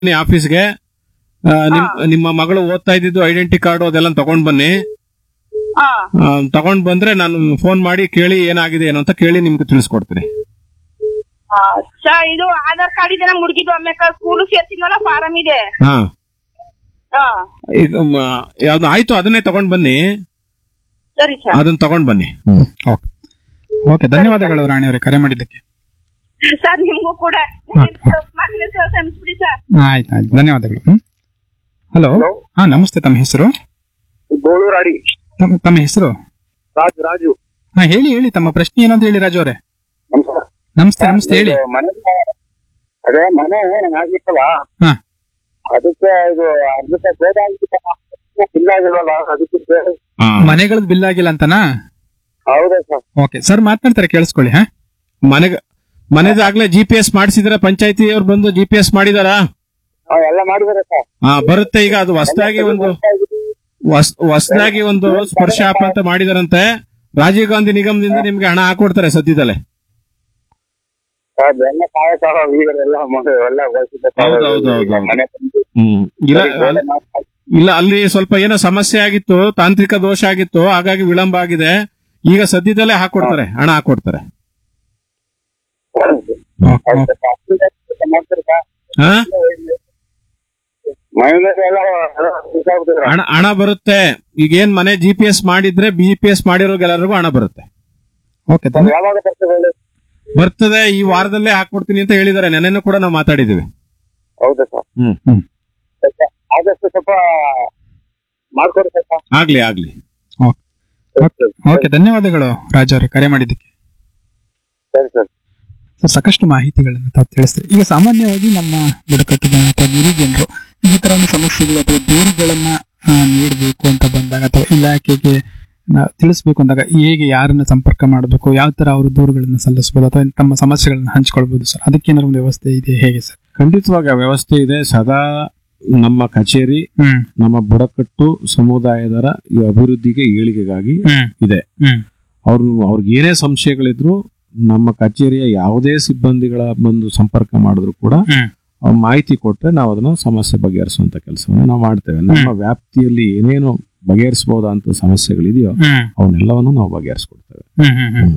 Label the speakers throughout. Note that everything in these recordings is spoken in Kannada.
Speaker 1: ಬನ್ನಿ ಆಫೀಸ್ಗೆ ಆ, ನಿಮ್ ನಿಮ್ಮ ಮಗಳು ಓದ್ತಾ ಇದ್ದಿದ್ದು ಐಡೆಂಟಿ ಕಾರ್ಡ್ ಅದೆಲ್ಲ ತಗೊಂಡ್ ಬನ್ನಿ
Speaker 2: ಹಾ
Speaker 1: ಆ, ತಗೊಂಡ್ ಬಂದ್ರೆ ನಾನು ಫೋನ್ ಮಾಡಿ ಕೇಳಿ ಏನಾಗಿದೆ ಏನು ಅಂತ ಕೇಳಿ ನಿಮ್ಗೆ ತಿಳಿಸ್ಕೊಡ್ತೀನಿ
Speaker 2: ಸರ್ ಇದು ಆಧಾರ್ ಕಾರ್ಡ್ ಇದೆ ನಮ್ ಹುಡುಗಿದು ಆಮೇಲೆ ಸ್ಕೂಲ್ ಸೇರ್ತಿದ್ವಲ್ಲ ಫಾರಂ ಇದೆ
Speaker 1: ಹಾ
Speaker 2: ಹಾ
Speaker 1: ಈಗ ಮ, ಯಾವ್ದು ಆಯ್ತು ಅದನ್ನೇ ತಗೊಂಡ್ ಬನ್ನಿ
Speaker 2: ಸರಿ ಸರ್
Speaker 1: ಅದನ್ನ ತಗೊಂಡ್ ಬನ್ನಿ
Speaker 3: ಓಕೆ ಓಕೆ ಧನ್ಯವಾದಗಳು ರಾಣಿ ಅವರೇ ಕರೆ ಮಾಡಿದ್ದಕ್ಕೆ
Speaker 2: ಸರ್ ನಿಮ್ಗೂ ಕೂಡ
Speaker 3: ಹಾ.
Speaker 2: ಮಾತಿನ ಸರ್ ಕ್ಷಮಿಸ್ಬಿಡಿ ಸರ್
Speaker 3: ಆಯ್ತು ಆಯ್ತು ಧನ್ಯವಾದಗಳು ಹಲೋ ಹಾ ನಮಸ್ತೆ ತಮ್ಮ ಹೆಸರು
Speaker 4: ಗೋಳೂರಾಡಿ
Speaker 3: ತಮ್ಮ ತಮ್ಮ ಹೆಸರು
Speaker 4: ರಾಜು ರಾಜು
Speaker 3: ಹಾ ಹೇಳಿ ಹೇಳಿ ತಮ್ಮ ಪ್ರಶ್ನೆ ಏನಂತ ಹೇಳಿ ರಾಜು ಅವರೇ
Speaker 4: ನಮಸ್ಕಾರ
Speaker 3: ನಮಸ್ತೆ ನಮಸ್ತೆ ಹೇಳಿ
Speaker 4: ಇದು ಮನೆ ಅದೇ ಮನೆ ನಂಗ್ ಆಗಿತ್ತಲ್ಲ
Speaker 3: ಹಾ
Speaker 4: ಅದಕ್ಕೆ ಇದು ಅರ್ಧಕ್ಕೆ ಬೇಡ ಆಗಿತ್ತು ಇಲ್ಲ ಆಗಿಲ್ವಲ್ಲ ಅದಕ್ಕೆ ಬೇರೆ-
Speaker 1: ಹಾ.
Speaker 3: ಮನೆಗಳದ್ದು ಬಿಲ್ ಆಗಿಲ್ಲ ಅಂತನಾ
Speaker 4: ಹೌದಾ ಸರ್
Speaker 3: ಓಕೆ ಸರ್ ಮಾತನಾಡ್ತಾರೆ ಕೇಳಿಸ್ಕೊಳ್ಳಿ ಹಾ
Speaker 1: ಮನೆಗ ಮನೆದಾಗ್ಲೇ ಜಿ ಪಿ ಎಸ್ ಮಾಡಿಸಿದ್ರೆ ಪಂಚಾಯತಿ ಅವ್ರು ಬಂದು ಜಿ ಪಿ ಎಸ್ ಮಾಡಿದಾರಾ
Speaker 4: ಹಾ, ಎಲ್ಲ ಮಾಡಿದಾರೆ ಸರ್
Speaker 1: ಹಾ ಬರುತ್ತೆ ಈಗ ಅದು ಹೊಸದಾಗಿ ಒಂದು ಹೊಸ್- ಹೊಸದಾಗಿ ಒಂದು ಸ್ಪರ್ಶ ಆಪ್ ಅಂತ ಮಾಡಿದಾರಂತೆ ರಾಜೀವ್ ಗಾಂಧಿ ನಿಗಮದಿಂದ ನಿಮ್ಗೆ ಹಣ ಹಾಕೊಡ್ತಾರೆ ಸದ್ಯದಲ್ಲೇ
Speaker 4: ಸರ್ ಎಲ್ಲ ಕಾಯಕ ಈಗ ಎಲ್ಲ ಮ- ಎಲ್ಲ ವಯಸ್ಸಿದ್ದ
Speaker 1: ಹೌದು, ಹೌದು, ಹೌದು, ಹೌದು.
Speaker 4: ಮನೆ ತಂದು
Speaker 1: ಹ್ಮ್ ಇಲ್ಲ
Speaker 4: ಬೇರೆ ಮಾಡ್-
Speaker 1: ಇಲ್ಲ ಅಲ್ಲಿ ಸ್ವಲ್ಪ ಏನೋ ಸಮಸ್ಯೆ ಆಗಿತ್ತು ತಾಂತ್ರಿಕ ದೋಷ ಆಗಿತ್ತು ಹಾಗಾಗಿ ವಿಳಂಬ ಆಗಿದೆ ಈಗ ಸದ್ಯದಲ್ಲೇ ಹಾಕೊಡ್ತಾರೆ ಹಣ ಹಾಕೊಡ್ತಾರೆ
Speaker 3: ಓಕೆ,
Speaker 4: ಹೌದು ಸರ್. ಅಷ್ಟು ಮಾಡ್ತಾರೆ ಸರ್.
Speaker 1: ಹಾ
Speaker 4: ಮನೆಯಲ್ಲಿ ಎಲ್ಲ ಎಲ್ಲ ಇದಾಗ್ಬಿಟ್ಟಿದೆ.
Speaker 1: ಹಣ ಹಣ ಬರುತ್ತೆ ಈಗ ಏನ್ ಮನೆ ಜಿ ಪಿ ಎಸ್ ಮಾಡಿದ್ರೆ ಬಿ ಪಿ ಎಸ್ ಮಾಡಿರೋಗೆಲ್ಲರಿಗೂ ಹಣ ಬರುತ್ತೆ
Speaker 3: ಓಕೆ ಧನ್ಯ-
Speaker 4: ಯಾವಾಗ ಬರ್ತದೆ ಹೇಳಿ?
Speaker 1: ಬರ್ತದೆ ಈ ವಾರದಲ್ಲೇ ಹಾಕೊಡ್ತೀನಿ ಅಂತ ಹೇಳಿದ್ದಾರೆ ನೆನೆನೂ ಕೂಡ ನಾವು ಮಾತಾಡಿದ್ದೀವಿ
Speaker 4: ಹೌದಾ ಸರ್
Speaker 1: ಹ್ಮ್
Speaker 3: ಹ್ಮ್
Speaker 4: ಸರ್, ಆದಷ್ಟು ಸ್ವಲ್ಪ ಮಾಡ್ಕೊಡಿ ಸರ್
Speaker 1: ಆಗ್ಲಿ ಆಗ್ಲಿ
Speaker 3: ಓಕೆ ಓಕೆ ಧನ್ಯವಾದಗಳು ರಾಜು ಅವರೇ ಕರೆ ಮಾಡಿದ್ದಕ್ಕೆ
Speaker 4: ಸರಿ ಸರ್
Speaker 3: ಸರ್ ಸಾಕಷ್ಟು ಮಾಹಿತಿಗಳನ್ನು ತಾವು ತಿಳಿಸ್ತೀರಿ ಈಗ ಸಾಮಾನ್ಯವಾಗಿ ನಮ್ಮ ಬುಡಕಟ್ಟು ಜನ ಅಥವಾ ಗಿರಿಜನರು ಈ ತರ ಒಂದು ಸಮಸ್ಯೆಗಳು ಅಥವಾ ದೂರುಗಳನ್ನ ಆ, ನೀಡಬೇಕು ಅಂತ ಬಂದಾಗ ಅಥವಾ ಇಲಾಖೆಗೆ ನಾ- ತಿಳಿಸ್ಬೇಕು ಅಂದಾಗ ಹೇಗೆ ಯಾರನ್ನ ಸಂಪರ್ಕ ಮಾಡಬೇಕು ಯಾವ ತರ ಅವರು ದೂರುಗಳನ್ನ ಸಲ್ಲಿಸಬಹುದು ಅಥವಾ ತಮ್ಮ ಸಮಸ್ಯೆಗಳನ್ನ ಹಂಚ್ಕೊಳ್ಬಹುದು ಸರ್ ಅದಕ್ಕೇನಾದ್ರು ಒಂದು ವ್ಯವಸ್ಥೆ ಇದೆ ಹೇಗೆ ಸರ್
Speaker 1: ಖಂಡಿತವಾಗಿ ಆ ವ್ಯವಸ್ಥೆ ಇದೆ ಸದಾ ನಮ್ಮ ಕಚೇರಿ
Speaker 3: ಹ್ಮ್
Speaker 1: ನಮ್ಮ ಬುಡಕಟ್ಟು ಸಮುದಾಯದರ ಈ ಅಭಿವೃದ್ಧಿಗೆ ಏಳಿಗೆಗಾಗಿ
Speaker 3: ಹ್ಮ್
Speaker 1: ಇದೆ
Speaker 3: ಹ್ಮ್
Speaker 1: ಅವ್ರು ಅವ್ರಿಗೆ ಏನೇ ಸಂಶಯಗಳಿದ್ರು ನಮ್ಮ ಕಚೇರಿಯ ಯಾವುದೇ ಸಿಬ್ಬಂದಿಗಳ ಬಂದು ಸಂಪರ್ಕ ಮಾಡಿದ್ರು ಕೂಡ
Speaker 3: ಹ್ಮ್
Speaker 1: ಅವ್ರು ಮಾಹಿತಿ ಕೊಟ್ರೆ ನಾವು ಅದನ್ನ ಸಮಸ್ಯೆ ಬಗೆಹರಿಸುವಂತ ಕೆಲಸವನ್ನು ನಾವು ಮಾಡ್ತೇವೆ ನಮ್ಮ ವ್ಯಾಪ್ತಿಯಲ್ಲಿ ಏನೇನು ಬಗೆಹರಿಸಬಹುದಂತ ಸಮಸ್ಯೆಗಳಿದೆಯೋ
Speaker 3: ಹ್ಮ್
Speaker 1: ಅವನ್ನೆಲ್ಲವನ್ನು ನಾವು ಬಗೆಹರಿಸ್ಕೊಡ್ತೇವೆ
Speaker 3: ಹ್ಮ್ ಹ್ಮ್ ಹ್ಮ್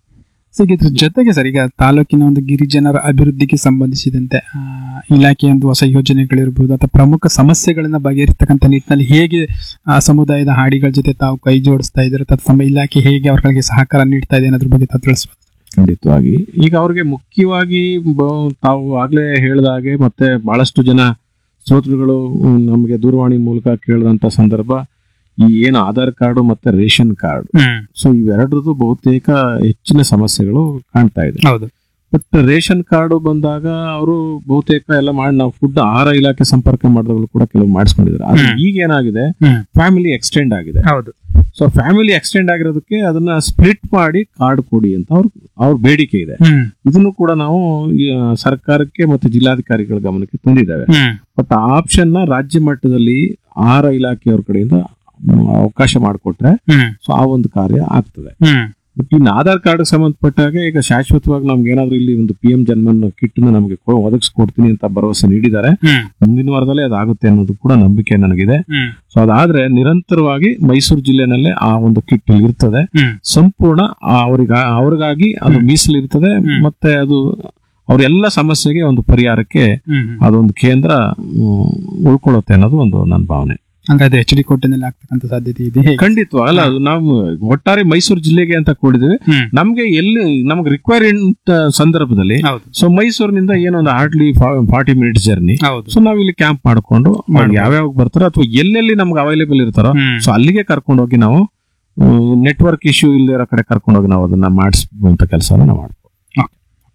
Speaker 3: ಸೊ ಈಗ ಇದ್ರ ಜೊತೆಗೆ ಸರ್ ಈಗ ತಾಲೂಕಿನ ಒಂದು ಗಿರಿಜನರ ಅಭಿವೃದ್ಧಿಗೆ ಸಂಬಂಧಿಸಿದಂತೆ ಆ, ಇಲಾಖೆಯ ಒಂದು ಹೊಸ ಯೋಜನೆಗಳಿರ್ಬೋದು ಅಥವಾ ಪ್ರಮುಖ ಸಮಸ್ಯೆಗಳನ್ನ ಬಗೆಹರಿಸ್ತಕ್ಕಂಥ ನಿಟ್ಟಿನಲ್ಲಿ ಹೇಗೆ ಆ ಸಮುದಾಯದ ಹಾಡಿಗಳ ಜೊತೆ ತಾವು ಕೈ ಜೋಡಿಸ್ತಾ ಇದ್ದಾರೆ ಅಥವಾ ತಮ್ಮ ಇಲಾಖೆ ಹೇಗೆ ಅವರಿಗೆ ಸಹಕಾರ ನೀಡ್ತಾ ಇದೆ ಅನ್ನೋದ್ರ ಬಗ್ಗೆ ತಾವು ತಿಳಿಸ್ಬೋದು
Speaker 1: ಖಂಡಿತವಾಗಿ ಈಗ ಅವ್ರಿಗೆ ಮುಖ್ಯವಾಗಿ ಬ- ತಾವು ಆಗ್ಲೇ ಹೇಳಿದ ಹಾಗೆ ಮತ್ತೆ ಬಹಳಷ್ಟು ಜನ ಶ್ರೋತೃಗಳು ಮ್, ನಮಗೆ ದೂರವಾಣಿ ಮೂಲಕ ಕೇಳಿದಂತ ಸಂದರ್ಭ ಈ ಏನು ಆಧಾರ್ ಕಾರ್ಡ್ ಮತ್ತೆ ರೇಷನ್ ಕಾರ್ಡ್ ಸೊ ಇವೆರಡರದ್ದು ಬಹುತೇಕ ಹೆಚ್ಚಿನ ಸಮಸ್ಯೆಗಳು ಕಾಣ್ತಾ ಇದೆ
Speaker 3: ಹೌದು
Speaker 1: ಬಟ್ ರೇಷನ್ ಕಾರ್ಡ್ ಬಂದಾಗ ಅವರು ಬಹುತೇಕ ಎಲ್ಲ ಮಾಡಿ ನಾವು ಫುಡ್ ಆಹಾರ ಇಲಾಖೆ ಸಂಪರ್ಕ ಮಾಡಿದವರು ಕೂಡ ಕೆಲವು ಮಾಡಿಸ್ಕೊಂಡಿದ್ದಾರೆ ಆದ್ರೆ
Speaker 3: ಹ್ಮ್.
Speaker 1: ಈಗ ಏನಾಗಿದೆ
Speaker 3: ಹ್ಮ್.
Speaker 1: ಫ್ಯಾಮಿಲಿ ಎಕ್ಸ್ಟೆಂಡ್ ಆಗಿದೆ
Speaker 3: ಹೌದು
Speaker 1: ಸೊ ಫ್ಯಾಮಿಲಿ ಎಕ್ಸ್ಟೆಂಡ್ ಆಗಿರೋದಕ್ಕೆ ಅದನ್ನ ಸ್ಪ್ಲಿಟ್ ಮಾಡಿ ಕಾರ್ಡ್ ಕೊಡಿ ಅಂತ ಅವ್ರ ಅವ್ರ ಬೇಡಿಕೆ ಇದೆ
Speaker 3: ಹ್ಮ್
Speaker 1: ಇದನ್ನು ಕೂಡ ನಾವು ಈ, ಆ, ಸರ್ಕಾರಕ್ಕೆ ಮತ್ತೆ ಜಿಲ್ಲಾಧಿಕಾರಿಗಳ ಗಮನಕ್ಕೆ ತಂದಿದ್ದೇವೆ
Speaker 3: ಹ್ಮ್
Speaker 1: ಬಟ್ ಆ ಆಪ್ಷನ್ ನ ರಾಜ್ಯ ಮಟ್ಟದಲ್ಲಿ ಆಹಾರ ಇಲಾಖೆಯವ್ರ ಕಡೆಯಿಂದ ಮ್, ಅವಕಾಶ ಮಾಡಿಕೊಟ್ರೆ
Speaker 3: ಹ್ಮ್
Speaker 1: ಸೊ ಆ ಒಂದು ಕಾರ್ಯ ಆಗ್ತದೆ
Speaker 3: ಹ್ಮ್
Speaker 1: ಬಟ್ ಇನ್ನು ಆಧಾರ್ ಕಾರ್ಡ್ ಸಂಬಂಧಪಟ್ಟಾಗ ಈಗ ಶಾಶ್ವತವಾಗಿ ನಮ್ಗೆ ಏನಾದ್ರೂ ಇಲ್ಲಿ ಒಂದು ಪಿ ಎಂ ಜನ್ಮನ್ ಕಿಟ್ ನಮಗೆ ಒದಗಿಸ್ಕೊಡ್ತೀನಿ ಅಂತ ಭರವಸೆ ನೀಡಿದ್ದಾರೆ
Speaker 3: ಹ್ಮ್
Speaker 1: ಮುಂದಿನ ವಾರದಲ್ಲೇ ಅದಾಗುತ್ತೆ ಅನ್ನೋದು ಕೂಡ ನಂಬಿಕೆ ನನಗಿದೆ
Speaker 3: ಹ್ಮ್
Speaker 1: ಸೊ ಅದಾದ್ರೆ ನಿರಂತರವಾಗಿ ಮೈಸೂರು ಜಿಲ್ಲೆನಲ್ಲೇ ಆ ಒಂದು ಕಿಟ್ ಇರ್ತದೆ
Speaker 3: ಹ್ಮ್
Speaker 1: ಸಂಪೂರ್ಣ ಅವರಿಗ ಅವ್ರಿಗಾಗಿ ಅದು ಮೀಸಲಿರ್ತದೆ
Speaker 3: ಹ್ಮ್.
Speaker 1: ಮತ್ತೆ ಅದು ಅವರೆಲ್ಲ ಸಮಸ್ಯೆಗೆ ಒಂದು ಪರಿಹಾರಕ್ಕೆ
Speaker 3: ಹ್ಮ್
Speaker 1: ಅದೊಂದು ಕೇಂದ್ರ ಮ್, ಉಳ್ಕೊಳ್ಳುತ್ತೆ ಅನ್ನೋದು ಒಂದು ನನ್ನ ಭಾವನೆ
Speaker 3: ಹಂಗಾದ್ರೆ ಎಚ್ ಡಿ ಕೋಟೆನಲ್ಲಿ ಆಗ್ತಕ್ಕಂಥ ಸಾಧ್ಯತೆ ಇದೆ ಹೇಗೆ
Speaker 1: ಖಂಡಿತ ಅಲ್ಲ ಅದು ನಾವು ಒಟ್ಟಾರೆ ಮೈಸೂರು ಜಿಲ್ಲೆಗೆ ಅಂತ ಕೊಡಿದ್ವಿ
Speaker 3: ಹ್ಮ್
Speaker 1: ನಮ್ಗೆ ಎಲ್ಲಿ ನಮ್ಗೆ ರಿಕ್ವೈರ್ಮೆಂಟ್ ಸಂದರ್ಭದಲ್ಲಿ
Speaker 3: ಹೌದು
Speaker 1: ಸೊ ಮೈಸೂರಿನಿಂದ ಏನೊಂದು ಹಾರ್ಡ್ಲಿ ಫಾರ್ಟಿ ಮಿನಿಟ್ಸ್ ಜರ್ನಿ
Speaker 3: ಹೌದು
Speaker 1: ಸೊ ನಾವ್ ಇಲ್ಲಿ ಕ್ಯಾಂಪ್ ಮಾಡ್ಕೊಂಡು ಅವ್ರು
Speaker 3: ಮಾಡ್ಬೋದು.
Speaker 1: ಯಾವ್ಯಾವ ಬರ್ತಾರೋ ಅಥವಾ ಎಲ್ಲೆಲ್ಲಿ ನಮ್ಗೆ ಅವೈಲೇಬಲ್ ಇರ್ತಾರೋ
Speaker 3: ಹ್ಮ್
Speaker 1: ಸೊ ಅಲ್ಲಿಗೆ ಕರ್ಕೊಂಡು ಹೋಗಿ ನಾವು ನೆಟ್ವರ್ಕ್ ಇಶ್ಯೂ ಇಲ್ಲದೆ ಇರೋ ಕಡೆ ಕರ್ಕೊಂಡು ಹೋಗಿ ನಾವು ಅದನ್ನ ಮಾಡಿಸುವಂತ ಕೆಲಸವನ್ನ ನಾವು ಮಾಡ್ಬೋದು
Speaker 3: Okay.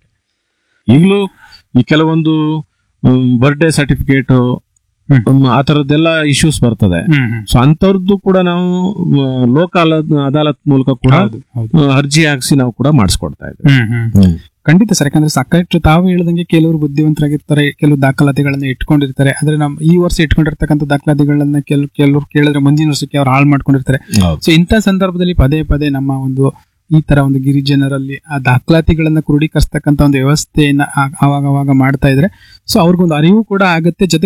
Speaker 1: ಈಗಲೂ ಈ ಕೆಲವೊಂದು ಬರ್ಡೇ ಸರ್ಟಿಫಿಕೇಟ್
Speaker 3: ಹ್ಮ್.
Speaker 1: ಆ ತರದ್ದೆಲ್ಲ ಇಶ್ಯೂಸ್ ಬರ್ತದೆ
Speaker 3: ಹ್ಮ್ ಹ್ಮ್
Speaker 1: ಸೊ ಅಂತವ್ರದ್ದು ಕೂಡ ನಾವು ಲೋಕಲ್ ಅದಾಲತ್ ಮೂಲಕ ಕೂಡ
Speaker 3: ಹೌದು ಹೌದು
Speaker 1: ಆ, ಅರ್ಜಿ ಹಾಕ್ಸಿ ನಾವು ಕೂಡ ಮಾಡಿಸ್ಕೊಡ್ತಾ ಇದ್ದೇವೆ
Speaker 3: ಹ್ಮ್ ಹ್ಮ್ ಖಂಡಿತ ಸರ್ ಯಾಕಂದ್ರೆ ಸಾಕಷ್ಟು ತಾವು ಹೇಳ್ದಂಗೆ ಕೆಲವರು ಬುದ್ಧಿವಂತರಾಗಿರ್ತಾರೆ ಕೆಲವು ದಾಖಲಾತಿಗಳನ್ನ ಇಟ್ಕೊಂಡಿರ್ತಾರೆ ಆದ್ರೆ ನಮ್ ಈ ವರ್ಷ ಇಟ್ಕೊಂಡಿರ್ತಕ್ಕಂಥ ದಾಖಲಾತಿಗಳನ್ನ ಕೆಲವು ಕೆಲವರು ಕೇಳಿದ್ರೆ ಮುಂದಿನ ವರ್ಷಕ್ಕೆ ಅವ್ರು ಹಾಳು ಮಾಡ್ಕೊಂಡಿರ್ತಾರೆ
Speaker 1: ಹೌದು
Speaker 3: ಸೊ ಇಂಥ ಸಂದರ್ಭದಲ್ಲಿ ಪದೇ ಪದೇ ನಮ್ಮ ಒಂದು ಈ ತರ ಒಂದು ಗಿರಿಜನರಲ್ಲಿ ಆ ದಾಖಲಾತಿಗಳನ್ನ ಕ್ರೋಢೀಕರಿಸ್ತಕ್ಕಂಥ ಒಂದು ವ್ಯವಸ್ಥೆಯನ್ನ ಆ- ಅವಾಗ ಅವಾಗ ಮಾಡ್ತಾ ಇದ್ರೆ ಸೊ ಅವ್ರಿಗೊಂದು ಅರಿವು ಕೂಡ ಆಗುತ್ತೆ ಜೊತೆ